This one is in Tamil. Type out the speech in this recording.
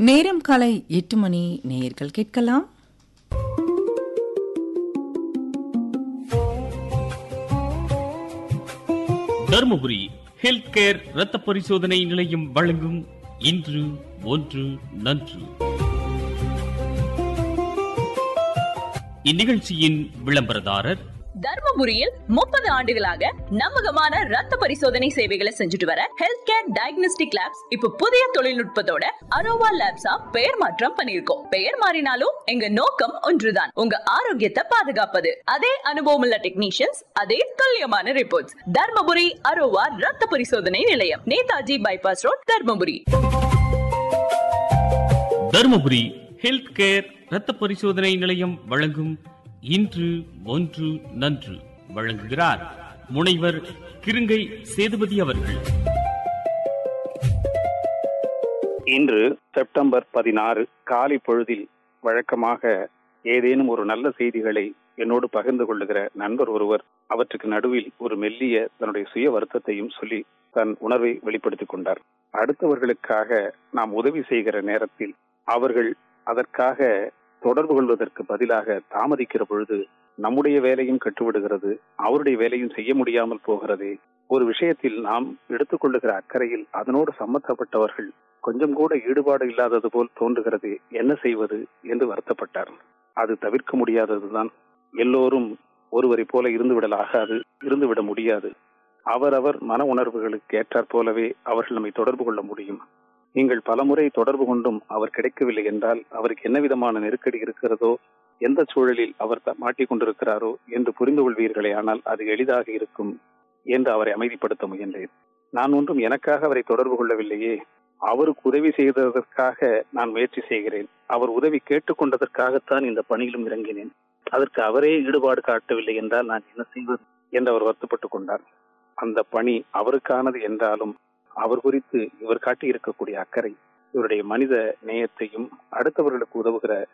நேரம் காலை எட்டு மணி நேயர்கள் கேட்கலாம் தருமபுரி ஹெல்த் கேர் இரத்த பரிசோதனை நிலையம் வழங்கும் இன்று ஒன்று நன்று இந்நிகழ்ச்சியின் விளம்பரதாரர் தர்மபுரியில் முப்பது ஆண்டுகளாக நம்பகமான ரத்த பரிசோதனை சேவைகளை செஞ்சுட்டு வர ஹெல்த் கேர் டயக்னோஸ்டிக் லேப்ஸ் இப்ப புதிய தொழில்நுட்பத்தோட அரோவா லேப்ஸா பெயர் மாற்றம் பண்ணிருக்கோம் பெயர் மாறினாலும் எங்க நோக்கம் ஒன்றுதான் உங்க ஆரோக்கியத்தை பாதுகாப்பது அதே அனுபவம் உள்ள டெக்னீஷியன்ஸ் அதே துல்லியமான ரிப்போர்ட்ஸ் தர்மபுரி அரோவா ரத்த பரிசோதனை நிலையம் Netaji bypass road Dharmapuri Dharumapuri health care இரத்த பரிசோதனை நிலையம் வழங்கும் இன்று ஒன்று நன்று வழங்குகிறார் முனைவர் கிருங்கை சேதுபதி அவர்கள் இன்று செப்டம்பர் பதினாறு காலை பொழுதில் வழக்கமாக ஏதேனும் ஒரு நல்ல செய்திகளை என்னோடு பகிர்ந்து கொள்ளுகிற நண்பர் ஒருவர் அவற்றுக்கு நடுவில் ஒரு மெல்லிய தன்னுடைய சுய வருத்தத்தையும் சொல்லி தன் உணர்வை வெளிப்படுத்திக் கொண்டார் அடுத்தவர்களுக்காக நாம் உதவி செய்கிற நேரத்தில் அவர்கள் அதற்காக தொடர்பு கொள்வதற்கு பதிலாக தாமதிக்கிற பொழுது நம்முடைய வேலையும் கட்டுவிடுகிறது அவருடைய வேலையும் செய்ய முடியாமல் போகிறது ஒரு விஷயத்தில் நாம் எடுத்துக்கொள்ளுகிற அக்கறையில் அதனோடு சம்பந்தப்பட்டவர்கள் கொஞ்சம் கூட ஈடுபாடு இல்லாதது போல் தோன்றுகிறது என்ன செய்வது என்று வருத்தப்பட்டார் அது தவிர்க்க முடியாததுதான் எல்லோரும் ஒருவரை போல இருந்துவிடல் ஆகாது இருந்துவிட முடியாது அவரவர் மன உணர்வுகளுக்கு ஏற்றாற் போலவே அவர்கள் நம்மை தொடர்பு கொள்ள முடியும் நீங்கள் பலமுறை தொடர்பு கொண்டும் அவர் கிடைக்கவில்லை என்றால் அவருக்கு என்ன விதமான நெருக்கடி இருக்கிறதோ எந்த சூழலில் அவர் த- மாட்டிக் கொண்டிருக்கிறாரோ என்று புரிந்து கொள்வீர்களே ஆனால் அது எளிதாக இருக்கும் என்று அவரை அமைதிப்படுத்த முயன்றேன் நான் ஒன்றும் எனக்காக அவரை தொடர்பு கொள்ளவில்லையே அவருக்கு உதவி செய்ததற்காக நான் முயற்சி செய்கிறேன் அவர் உதவி கேட்டுக்கொண்டதற்காகத்தான் இந்த பணியிலும் இறங்கினேன் அதற்கு அவரே ஈடுபாடு காட்டவில்லை என்றால் நான் என்ன செய்வது என்று அவர் வருத்தப்பட்டுக் கொண்டார் அந்த பணி அவருக்கானது என்றாலும் அவர் குறித்து இவர் காட்டி இருக்கக்கூடிய அக்கறை இவருடைய மனித நேயத்தையும் அடுத்தவர்களுக்கு உதவுகிற